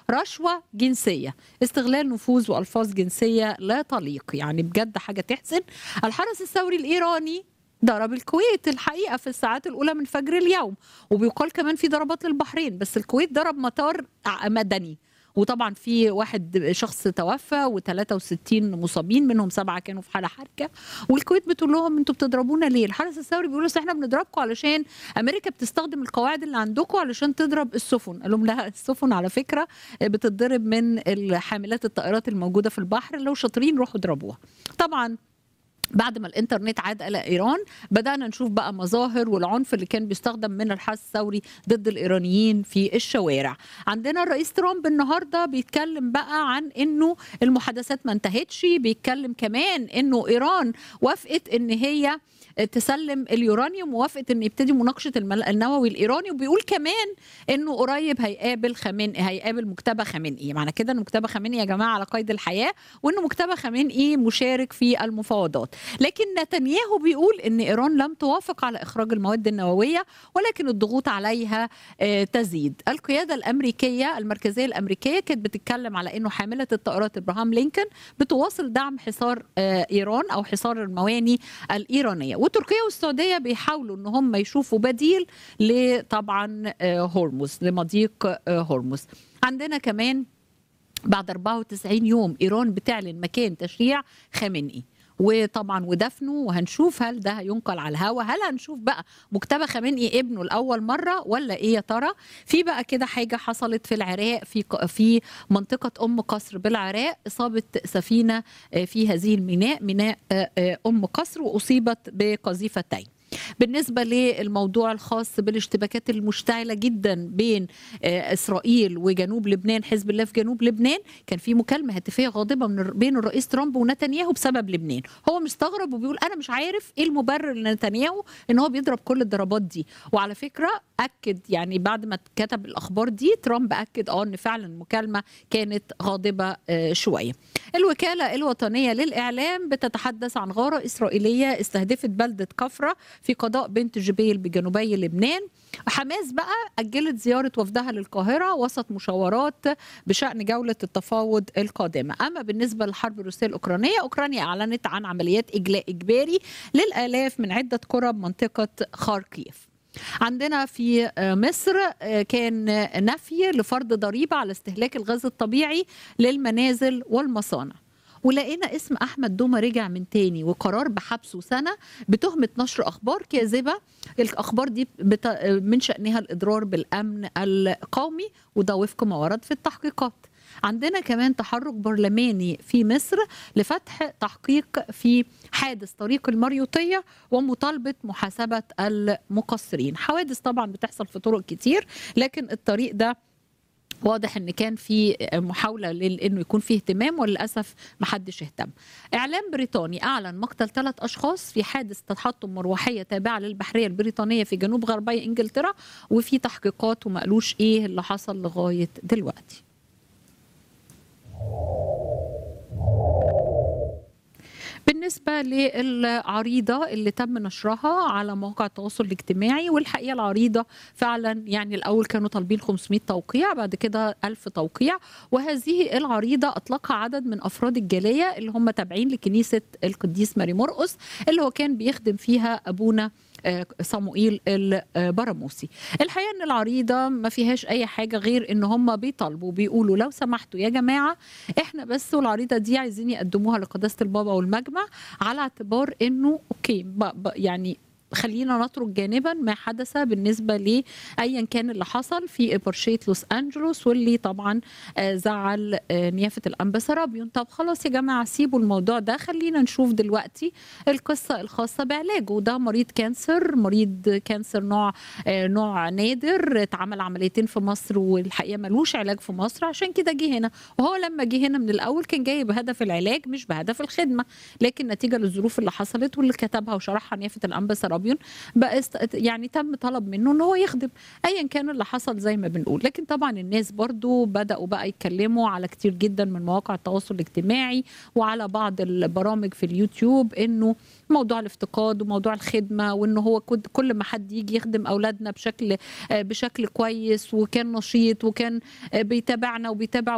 رشوة جنسية استغلال نفوذ وألفاظ جنسية لا تليق يعني بجد حاجة تحزن الحرس الثوري الإيراني ضرب الكويت الحقيقة في الساعات الأولى من فجر اليوم وبيقال كمان في ضربات للبحرين بس الكويت ضرب مطار مدني وطبعا في واحد شخص توفى و63 مصابين منهم سبعه كانوا في حاله حركه والكويت بتقول لهم انتوا بتضربونا ليه؟ الحرس الثوري بيقول اصل احنا بنضربكم علشان امريكا بتستخدم القواعد اللي عندكم علشان تضرب السفن، قال لهم لا السفن على فكره بتتضرب من حاملات الطائرات الموجوده في البحر لو شاطرين روحوا اضربوها. طبعا بعد ما الانترنت عاد الى ايران بدانا نشوف بقى مظاهر والعنف اللي كان بيستخدم من الحرس الثوري ضد الايرانيين في الشوارع عندنا الرئيس ترامب النهارده بيتكلم بقى عن انه المحادثات ما انتهتش بيتكلم كمان انه ايران وافقت ان هي تسلم اليورانيوم ووافقت ان يبتدي مناقشه النووي الايراني وبيقول كمان انه قريب هيقابل خامنئي هيقابل مجتبى خامنئي معنى كده ان مجتبى خامنئي يا جماعه على قيد الحياه وان مجتبى خامنئي مشارك في المفاوضات لكن نتنياهو بيقول ان ايران لم توافق على اخراج المواد النوويه ولكن الضغوط عليها تزيد القياده الامريكيه المركزيه الامريكيه كانت بتتكلم على انه حامله الطائرات ابراهام لينكولن بتواصل دعم حصار ايران او حصار المواني الايرانيه وتركيا والسعوديه بيحاولوا ان هم يشوفوا بديل لطبعا هرمز لمضيق هرمز عندنا كمان بعد 94 يوم ايران بتعلن مكان تشريع خامنئي وطبعا ودفنه وهنشوف هل ده هينقل على الهوا هل هنشوف بقى مجتبى خامنئي ابنه لاول مره ولا ايه يا ترى في بقى كده حاجه حصلت في العراق في في منطقه ام قصر بالعراق اصابه سفينه في هذه الميناء ميناء ام قصر واصيبت بقذيفتين بالنسبة للموضوع الخاص بالاشتباكات المشتعلة جدا بين إسرائيل وجنوب لبنان حزب الله في جنوب لبنان كان في مكالمة هاتفية غاضبة من بين الرئيس ترامب ونتنياهو بسبب لبنان هو مستغرب وبيقول أنا مش عارف إيه المبرر لنتنياهو إن هو بيضرب كل الضربات دي وعلى فكرة أكد يعني بعد ما كتب الأخبار دي ترامب أكد أه إن فعلا المكالمة كانت غاضبة شوية الوكالة الوطنية للإعلام بتتحدث عن غارة إسرائيلية استهدفت بلدة كفرة في قضاء بنت جبيل بجنوبي لبنان حماس بقى أجلت زيارة وفدها للقاهرة وسط مشاورات بشأن جولة التفاوض القادمة أما بالنسبة للحرب الروسية الأوكرانية أوكرانيا أعلنت عن عمليات إجلاء إجباري للآلاف من عدة قرى بمنطقة خاركيف عندنا في مصر كان نفي لفرض ضريبة على استهلاك الغاز الطبيعي للمنازل والمصانع ولقينا اسم احمد دوما رجع من تاني وقرار بحبسه سنه بتهمه نشر اخبار كاذبه الاخبار دي بت... من شانها الاضرار بالامن القومي وده وفق ما ورد في التحقيقات عندنا كمان تحرك برلماني في مصر لفتح تحقيق في حادث طريق المريوطية ومطالبة محاسبة المقصرين حوادث طبعا بتحصل في طرق كتير لكن الطريق ده واضح ان كان في محاوله لانه يكون فيه اهتمام وللاسف ما حدش اهتم. اعلام بريطاني اعلن مقتل ثلاث اشخاص في حادث تحطم مروحيه تابعه للبحريه البريطانيه في جنوب غربي انجلترا وفي تحقيقات وما قالوش ايه اللي حصل لغايه دلوقتي. بالنسبة للعريضة اللي تم نشرها على مواقع التواصل الاجتماعي والحقيقة العريضة فعلا يعني الأول كانوا طالبين 500 توقيع بعد كده 1000 توقيع وهذه العريضة أطلقها عدد من أفراد الجالية اللي هم تابعين لكنيسة القديس ماري مرقس اللي هو كان بيخدم فيها أبونا صموئيل البراموسي الحقيقه ان العريضه ما فيهاش اي حاجه غير ان هم بيطالبوا بيقولوا لو سمحتوا يا جماعه احنا بس والعريضه دي عايزين يقدموها لقداسه البابا والمجمع على اعتبار انه اوكي يعني خلينا نترك جانبا ما حدث بالنسبه لايا كان اللي حصل في ابرشيه لوس انجلوس واللي طبعا زعل نيافه الانبا سرابيون طب خلاص يا جماعه سيبوا الموضوع ده خلينا نشوف دلوقتي القصه الخاصه بعلاجه ده مريض كانسر مريض كانسر نوع نوع نادر اتعمل عمليتين في مصر والحقيقه ملوش علاج في مصر عشان كده جه هنا وهو لما جه هنا من الاول كان جاي بهدف العلاج مش بهدف الخدمه لكن نتيجه للظروف اللي حصلت واللي كتبها وشرحها نيافه الانبا سرابيون ترابيون بقى است... يعني تم طلب منه ان هو يخدم ايا كان اللي حصل زي ما بنقول لكن طبعا الناس برضو بداوا بقى يتكلموا على كتير جدا من مواقع التواصل الاجتماعي وعلى بعض البرامج في اليوتيوب انه موضوع الافتقاد وموضوع الخدمه وان هو كل ما حد يجي يخدم اولادنا بشكل بشكل كويس وكان نشيط وكان بيتابعنا وبيتابع